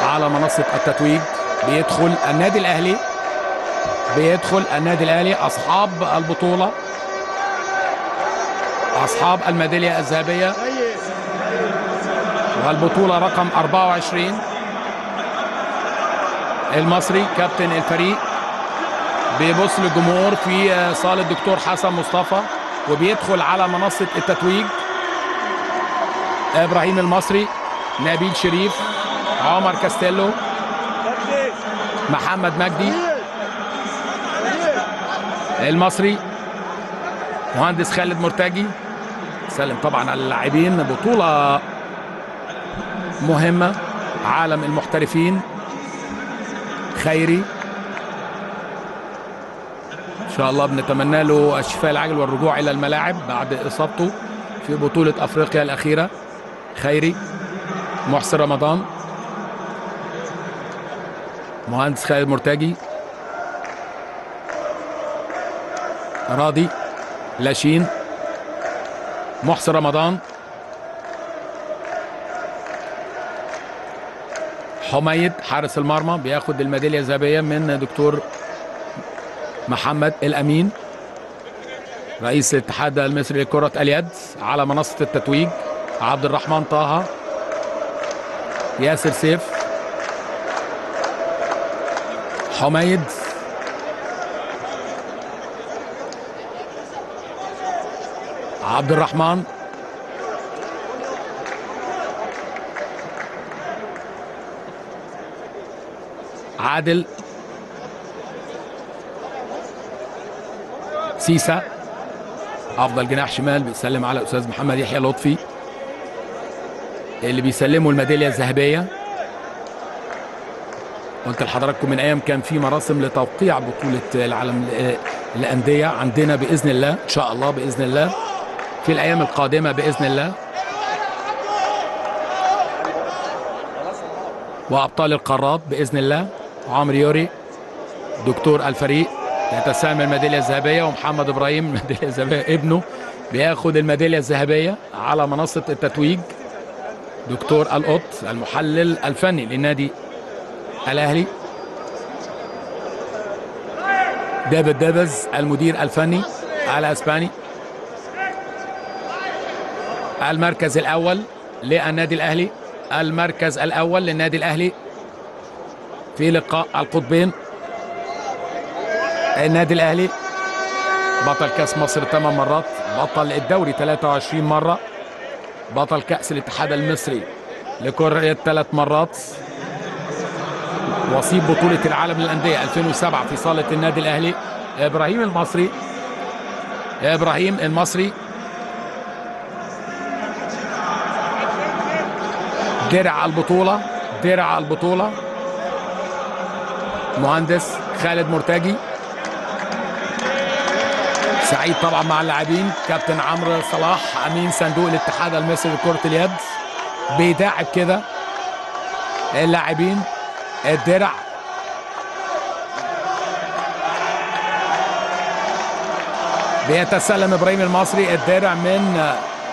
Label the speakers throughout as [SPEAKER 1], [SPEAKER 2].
[SPEAKER 1] على منصة التتويج بيدخل النادي الأهلي بيدخل النادي الأهلي أصحاب البطولة أصحاب الميدالية الذهبية والبطولة رقم 24 المصري كابتن الفريق بيبص للجمهور في صالة الدكتور حسن مصطفى وبيدخل على منصة التتويج ابراهيم المصري نبيل شريف عمر كاستيلو محمد مجدي المصري مهندس خالد مرتجي سلم طبعا على اللاعبين بطولة مهمة عالم المحترفين خيري ان شاء الله بنتمنى له الشفاء العاجل والرجوع الى الملاعب بعد اصابته في بطولة افريقيا الاخيرة خيري محسن رمضان مهندس خالد مرتجي راضي لاشين محسن رمضان حميد حارس المرمى بياخد الميداليه الذهبيه من دكتور محمد الامين رئيس الاتحاد المصري لكره اليد على منصه التتويج عبد الرحمن طه ياسر سيف حميد عبد الرحمن عادل سيسا افضل جناح شمال بيسلم على الاستاذ محمد يحيى لطفي اللي بيسلموا الميداليه الذهبيه قلت لحضراتكم من ايام كان في مراسم لتوقيع بطوله العالم الانديه عندنا باذن الله ان شاء الله باذن الله في الايام القادمه باذن الله وابطال القارات باذن الله عمرو يوري دكتور الفريق يتسامى الميداليه الذهبيه ومحمد ابراهيم الميداليه الذهبيه ابنه بياخد الميداليه الذهبيه على منصه التتويج دكتور القط المحلل الفني للنادي الاهلي دافيد دافز المدير الفني على اسباني المركز الاول للنادي الاهلي المركز الاول للنادي الاهلي في لقاء القطبين النادي الاهلي بطل كاس مصر 8 مرات بطل الدوري 23 مره بطل كاس الاتحاد المصري لكرة ثلاث مرات وصيب بطولة العالم للأندية 2007 في صالة النادي الأهلي إبراهيم المصري إبراهيم المصري درع البطولة درع البطولة مهندس خالد مرتجي سعيد طبعا مع اللاعبين كابتن عمرو صلاح امين صندوق الاتحاد المصري لكرة اليد بيداعب كده اللاعبين الدرع بيتسلم ابراهيم المصري الدرع من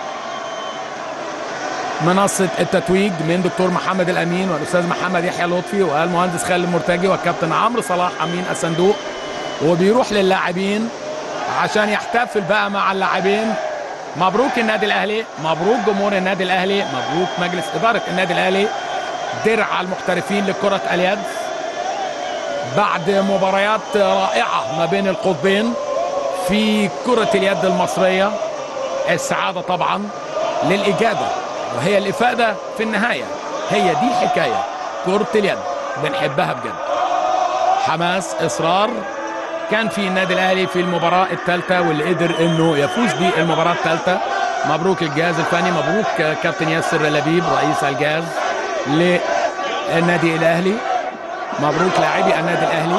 [SPEAKER 1] منصة التتويج من دكتور محمد الأمين والأستاذ محمد يحيى لطفي والمهندس خالد مرتجي والكابتن عمرو صلاح أمين الصندوق وبيروح للاعبين عشان يحتفل بقى مع اللاعبين مبروك النادي الأهلي مبروك جمهور النادي الأهلي مبروك مجلس إدارة النادي الأهلي درع المحترفين لكرة اليد بعد مباريات رائعة ما بين القطبين في كرة اليد المصرية السعادة طبعا للإجابة وهي الإفادة في النهاية هي دي الحكاية كرة اليد بنحبها بجد حماس إصرار كان في النادي الأهلي في المباراة الثالثة واللي قدر إنه يفوز بالمباراة الثالثة مبروك الجهاز الفني مبروك كابتن ياسر لبيب رئيس الجهاز للنادي الأهلي مبروك لاعبي النادي الأهلي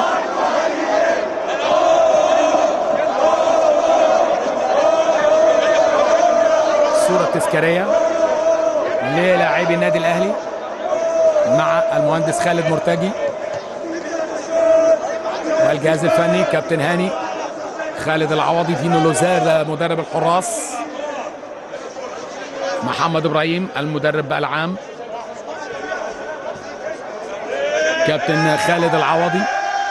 [SPEAKER 1] صورة تذكارية للاعبي النادي الاهلي مع المهندس خالد مرتجي والجهاز الفني كابتن هاني خالد العوضي فينو لوزار مدرب الحراس محمد ابراهيم المدرب العام كابتن خالد العوضي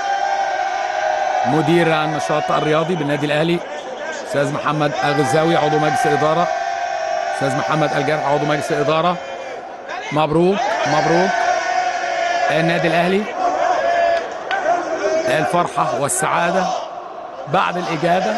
[SPEAKER 1] مدير النشاط الرياضي بالنادي الاهلي استاذ محمد الغزاوي عضو مجلس الاداره استاذ محمد الجرح عضو مجلس الاداره مبروك مبروك النادي الاهلي الفرحه والسعاده بعد الاجابه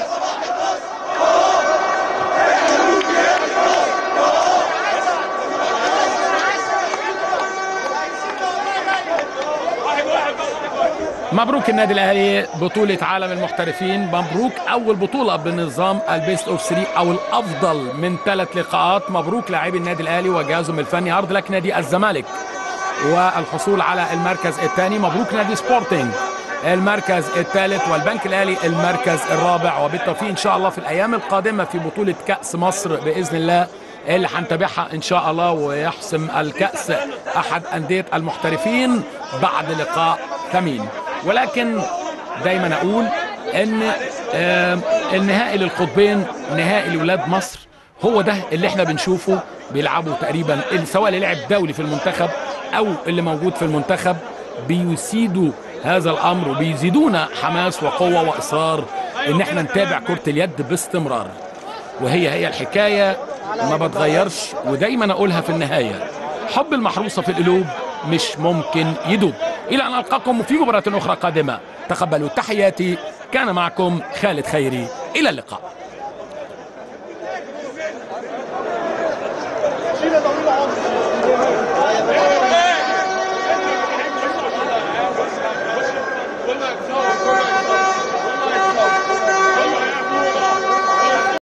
[SPEAKER 1] مبروك النادي الاهلي بطوله عالم المحترفين مبروك اول بطوله بنظام البيست اوف 3 او الافضل من ثلاث لقاءات مبروك لاعبي النادي الاهلي وجهازهم الفني عرض لك نادي الزمالك والحصول على المركز الثاني مبروك نادي سبورتنج المركز الثالث والبنك الاهلي المركز الرابع وبالتوفيق ان شاء الله في الايام القادمه في بطوله كاس مصر باذن الله اللي هنتابعها ان شاء الله ويحسم الكاس احد انديه المحترفين بعد لقاء ثمين ولكن دايما اقول ان آه النهائي للقطبين نهائي لولاد مصر هو ده اللي احنا بنشوفه بيلعبوا تقريبا سواء اللي لعب دولي في المنتخب او اللي موجود في المنتخب بيسيدوا هذا الامر وبيزيدونا حماس وقوه واصرار ان احنا نتابع كره اليد باستمرار وهي هي الحكايه ما بتغيرش ودايما اقولها في النهايه حب المحروسه في القلوب مش ممكن يدوب الى ان القاكم في مباراه اخرى قادمه تقبلوا تحياتي كان معكم خالد خيري الى اللقاء